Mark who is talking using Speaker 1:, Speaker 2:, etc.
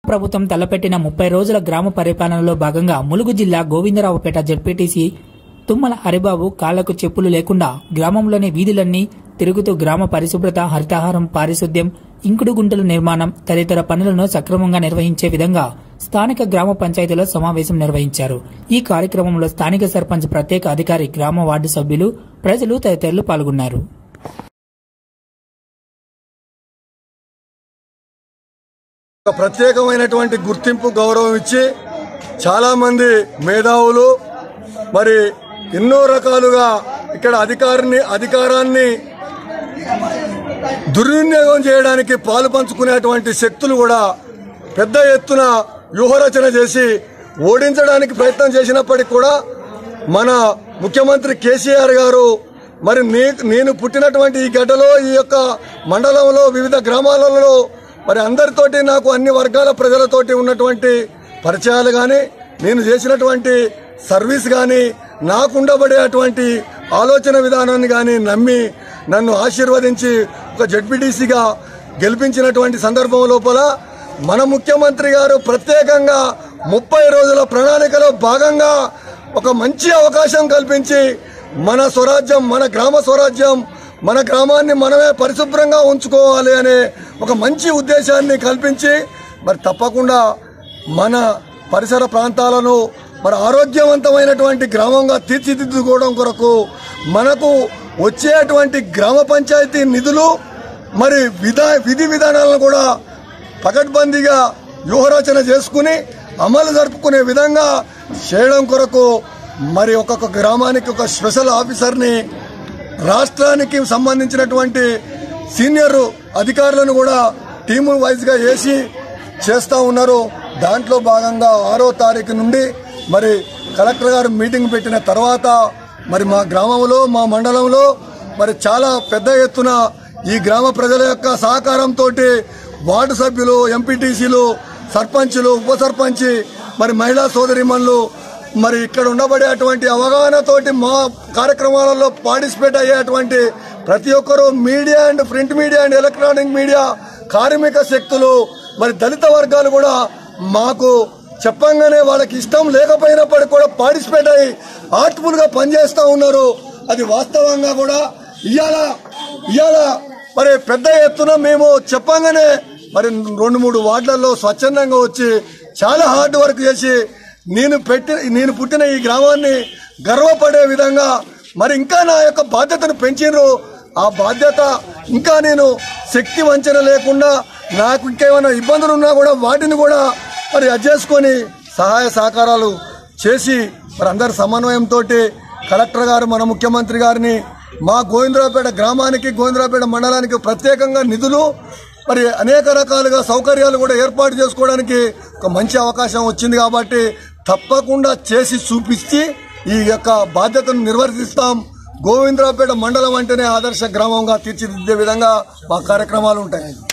Speaker 1: ప్రభుత్వం తలపెట్టిన ముప్పై రోజుల గ్రామ పరిపాలనలో భాగంగా ములుగు జిల్లా గోవిందరావుపేట జడ్పీటీసీ తుమ్మల హరిబాబు కాళ్లకు చెప్పులు లేకుండా గ్రామంలోని వీధులన్నీ తిరుగుతూ గ్రామ పరిశుభ్రత హరితహారం పారిశుద్ధ్యం ఇంకుడు గుంటల నిర్మాణం తదితర పనులను సక్రమంగా నిర్వహించే విధంగా స్థానిక గ్రామ పంచాయతీలో సమావేశం నిర్వహించారు ఈ కార్యక్రమంలో స్థానిక సర్పంచ్ ప్రత్యేక అధికారి గ్రామ వార్డు సభ్యులు ప్రజలు తదితరులు పాల్గొన్నారు
Speaker 2: ఒక ప్రత్యేకమైనటువంటి గుర్తింపు గౌరవం ఇచ్చి చాలా మంది మేధావులు మరి ఎన్నో రకాలుగా ఇక్కడ అధికారిని అధికారాన్ని దుర్వినియోగం చేయడానికి పాలు పంచుకునేటువంటి శక్తులు కూడా పెద్ద ఎత్తున వ్యూహరచన చేసి ఓడించడానికి ప్రయత్నం చేసినప్పటికీ కూడా మన ముఖ్యమంత్రి కేసీఆర్ గారు మరి నీ నేను పుట్టినటువంటి ఈ గడ్డలో ఈ యొక్క మండలంలో వివిధ గ్రామాలలో మరి అందరితోటి నాకు అన్ని వర్గాల ప్రజలతోటి ఉన్నటువంటి పరిచయాలు కానీ నేను చేసినటువంటి సర్వీస్ కానీ నాకుండబడేటువంటి ఆలోచన విధానాన్ని కానీ నమ్మి నన్ను ఆశీర్వదించి ఒక జడ్పీటీసీగా గెలిపించినటువంటి సందర్భం లోపల మన ముఖ్యమంత్రి గారు ప్రత్యేకంగా ముప్పై రోజుల ప్రణాళికలో భాగంగా ఒక మంచి అవకాశం కల్పించి మన స్వరాజ్యం మన గ్రామ స్వరాజ్యం మన గ్రామాన్ని మనమే పరిశుభ్రంగా ఉంచుకోవాలి అనే ఒక మంచి ఉద్దేశాన్ని కల్పించి మరి తప్పకుండా మన పరిసర ప్రాంతాలను మరి ఆరోగ్యవంతమైనటువంటి గ్రామంగా తీర్చిదిద్దుకోవడం కొరకు మనకు వచ్చేటువంటి గ్రామ పంచాయతీ నిధులు మరి విధా విధి విధానాలను కూడా పకడ్బందీగా వ్యూహరచన చేసుకుని అమలు జరుపుకునే విధంగా చేయడం కొరకు మరి ఒక్కొక్క గ్రామానికి ఒక స్పెషల్ ఆఫీసర్ని రాష్ట్రానికి సంబంధించినటువంటి సీనియర్ అధికారులను కూడా టీము వైజ్గా వేసి చేస్తూ ఉన్నారు దాంట్లో భాగంగా ఆరో తారీఖు నుండి మరి కలెక్టర్ గారు మీటింగ్ పెట్టిన తర్వాత మరి మా గ్రామంలో మా మండలంలో మరి చాలా పెద్ద ఎత్తున ఈ గ్రామ ప్రజల యొక్క సహకారంతో వార్డు సభ్యులు ఎంపీటీసీలు సర్పంచులు ఉప సర్పంచి మరి మహిళా సోదరిమణులు మరి ఇక్కడ ఉండబడేటువంటి అవగాహనతోటి మా కార్యక్రమాలలో పార్టిసిపేట్ అయ్యేటువంటి ప్రతి ఒక్కరూ media and print media and electronic media కార్మిక శక్తులు మరి దళిత వర్గాలు కూడా మాకు చెప్పంగానే వాళ్ళకి ఇష్టం లేకపోయినప్పటికీ కూడా పార్టిసిపేట్ అయ్యి ఆర్ట్ఫుల్ గా పనిచేస్తా ఉన్నారు అది వాస్తవంగా కూడా ఇవాళ ఇవాళ మరి పెద్ద ఎత్తున మేము చెప్పంగానే మరి రెండు మూడు వార్డులలో స్వచ్ఛందంగా వచ్చి చాలా హార్డ్ వర్క్ చేసి నేను పెట్టి నేను పుట్టిన ఈ గ్రామాన్ని గర్వపడే విధంగా మరి ఇంకా నా యొక్క బాధ్యతను పెంచినారు ఆ బాధ్యత ఇంకా నేను శక్తి వంచన లేకుండా నాకు ఇంకేమైనా ఇబ్బందులు ఉన్నా కూడా వాటిని కూడా మరి అది చేసుకొని సహాయ సహకారాలు చేసి మరి అందరి సమన్వయంతో కలెక్టర్ గారు మన ముఖ్యమంత్రి గారిని మా గోవిందరావుపేట గ్రామానికి గోవిందరావుపేట మండలానికి ప్రత్యేకంగా నిధులు మరి అనేక రకాలుగా సౌకర్యాలు కూడా ఏర్పాటు చేసుకోవడానికి ఒక మంచి అవకాశం వచ్చింది కాబట్టి తప్పకుండా చేసి చూపించి ఈ యొక్క బాధ్యతను నిర్వర్తిస్తాం గోవిందరావుపేట మండలం అంటేనే ఆదర్శ గ్రామంగా తీర్చిదిద్దే విధంగా మా కార్యక్రమాలు ఉంటాయి